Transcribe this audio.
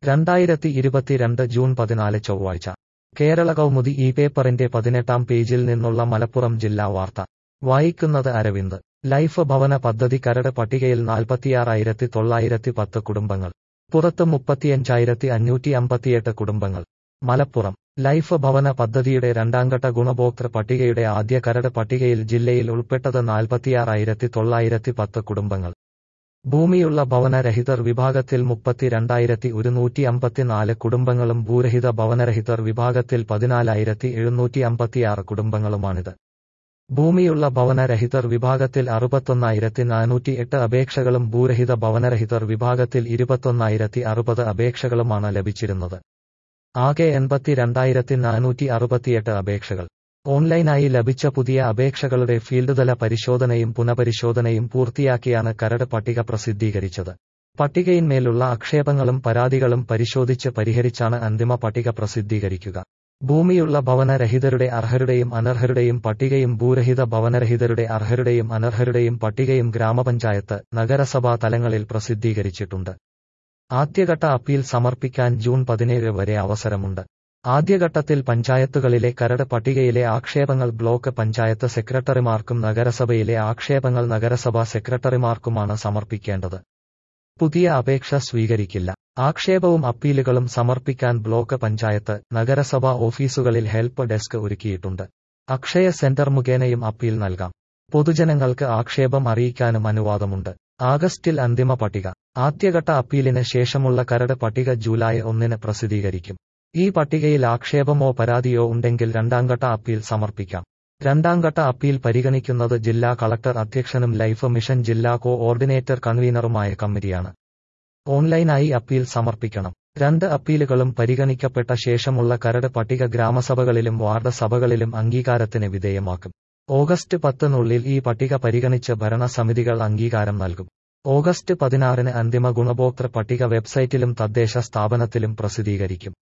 രണ്ടായിരത്തി ഇരുപത്തിരണ്ട് ജൂൺ പതിനാല് ചൊവ്വാഴ്ച കേരള കൗമുദി ഈ പേപ്പറിന്റെ പതിനെട്ടാം പേജിൽ നിന്നുള്ള മലപ്പുറം ജില്ലാ വാർത്ത വായിക്കുന്നത് അരവിന്ദ് ലൈഫ് ഭവന പദ്ധതി കരട് പട്ടികയിൽ നാൽപ്പത്തിയാറായിരത്തി തൊള്ളായിരത്തി പത്ത് കുടുംബങ്ങൾ പുറത്ത് മുപ്പത്തിയഞ്ചായിരത്തി അഞ്ഞൂറ്റി അമ്പത്തിയെട്ട് കുടുംബങ്ങൾ മലപ്പുറം ലൈഫ് ഭവന പദ്ധതിയുടെ രണ്ടാംഘട്ട ഗുണഭോക്തൃ പട്ടികയുടെ ആദ്യ കരട് പട്ടികയിൽ ജില്ലയിൽ ഉൾപ്പെട്ടത് നാൽപ്പത്തിയാറായിരത്തി തൊള്ളായിരത്തി പത്ത് കുടുംബങ്ങൾ ഭൂമിയുള്ള ഭവനരഹിതർ വിഭാഗത്തിൽ മുപ്പത്തിരണ്ടായിരത്തി ഒരുന്നൂറ്റി അമ്പത്തിനാല് കുടുംബങ്ങളും ഭൂരഹിത ഭവനരഹിതർ വിഭാഗത്തിൽ പതിനാലായിരത്തി എഴുന്നൂറ്റി അമ്പത്തിയാറ് കുടുംബങ്ങളുമാണിത് ഭൂമിയുള്ള ഭവനരഹിതർ വിഭാഗത്തിൽ അറുപത്തൊന്നായിരത്തി നാനൂറ്റി എട്ട് അപേക്ഷകളും ഭൂരഹിത ഭവനരഹിതർ വിഭാഗത്തിൽ ഇരുപത്തൊന്നായിരത്തി അറുപത് അപേക്ഷകളുമാണ് ലഭിച്ചിരുന്നത് ആകെ എൺപത്തിരണ്ടായിരത്തി നാനൂറ്റി അറുപത്തിയെട്ട് അപേക്ഷകൾ ഓൺലൈനായി ലഭിച്ച പുതിയ അപേക്ഷകളുടെ ഫീൽഡ് തല പരിശോധനയും പുനഃപരിശോധനയും പൂർത്തിയാക്കിയാണ് കരട് പട്ടിക പ്രസിദ്ധീകരിച്ചത് പട്ടികയിന്മേലുള്ള ആക്ഷേപങ്ങളും പരാതികളും പരിശോധിച്ച് പരിഹരിച്ചാണ് അന്തിമ പട്ടിക പ്രസിദ്ധീകരിക്കുക ഭൂമിയുള്ള ഭവനരഹിതരുടെ അർഹരുടെയും അനർഹരുടെയും പട്ടികയും ഭൂരഹിത ഭവനരഹിതരുടെ അർഹരുടെയും അനർഹരുടെയും പട്ടികയും ഗ്രാമപഞ്ചായത്ത് നഗരസഭാ തലങ്ങളിൽ പ്രസിദ്ധീകരിച്ചിട്ടുണ്ട് ആദ്യഘട്ട അപ്പീൽ സമർപ്പിക്കാൻ ജൂൺ പതിനേഴ് വരെ അവസരമുണ്ട് ആദ്യഘട്ടത്തിൽ പഞ്ചായത്തുകളിലെ കരട് പട്ടികയിലെ ആക്ഷേപങ്ങൾ ബ്ലോക്ക് പഞ്ചായത്ത് സെക്രട്ടറിമാർക്കും നഗരസഭയിലെ ആക്ഷേപങ്ങൾ നഗരസഭാ സെക്രട്ടറിമാർക്കുമാണ് സമർപ്പിക്കേണ്ടത് പുതിയ അപേക്ഷ സ്വീകരിക്കില്ല ആക്ഷേപവും അപ്പീലുകളും സമർപ്പിക്കാൻ ബ്ലോക്ക് പഞ്ചായത്ത് നഗരസഭാ ഓഫീസുകളിൽ ഹെൽപ്പ് ഡെസ്ക് ഒരുക്കിയിട്ടുണ്ട് അക്ഷയ സെന്റർ മുഖേനയും അപ്പീൽ നൽകാം പൊതുജനങ്ങൾക്ക് ആക്ഷേപം അറിയിക്കാനും അനുവാദമുണ്ട് ആഗസ്റ്റിൽ അന്തിമ പട്ടിക ആദ്യഘട്ട അപ്പീലിന് ശേഷമുള്ള കരട് പട്ടിക ജൂലൈ ഒന്നിന് പ്രസിദ്ധീകരിക്കും ഈ പട്ടികയിൽ ആക്ഷേപമോ പരാതിയോ ഉണ്ടെങ്കിൽ രണ്ടാംഘട്ട അപ്പീൽ സമർപ്പിക്കാം രണ്ടാംഘട്ട അപ്പീൽ പരിഗണിക്കുന്നത് ജില്ലാ കളക്ടർ അധ്യക്ഷനും ലൈഫ് മിഷൻ ജില്ലാ കോ ഓർഡിനേറ്റർ കൺവീനറുമായ കമ്മിറ്റിയാണ് ഓൺലൈനായി അപ്പീൽ സമർപ്പിക്കണം രണ്ട് അപ്പീലുകളും പരിഗണിക്കപ്പെട്ട ശേഷമുള്ള കരട് പട്ടിക ഗ്രാമസഭകളിലും വാർഡ് സഭകളിലും അംഗീകാരത്തിന് വിധേയമാക്കും ഓഗസ്റ്റ് പത്തിനുള്ളിൽ ഈ പട്ടിക പരിഗണിച്ച് ഭരണസമിതികൾ അംഗീകാരം നൽകും ഓഗസ്റ്റ് പതിനാറിന് അന്തിമ ഗുണഭോക്തൃ പട്ടിക വെബ്സൈറ്റിലും തദ്ദേശ സ്ഥാപനത്തിലും പ്രസിദ്ധീകരിക്കും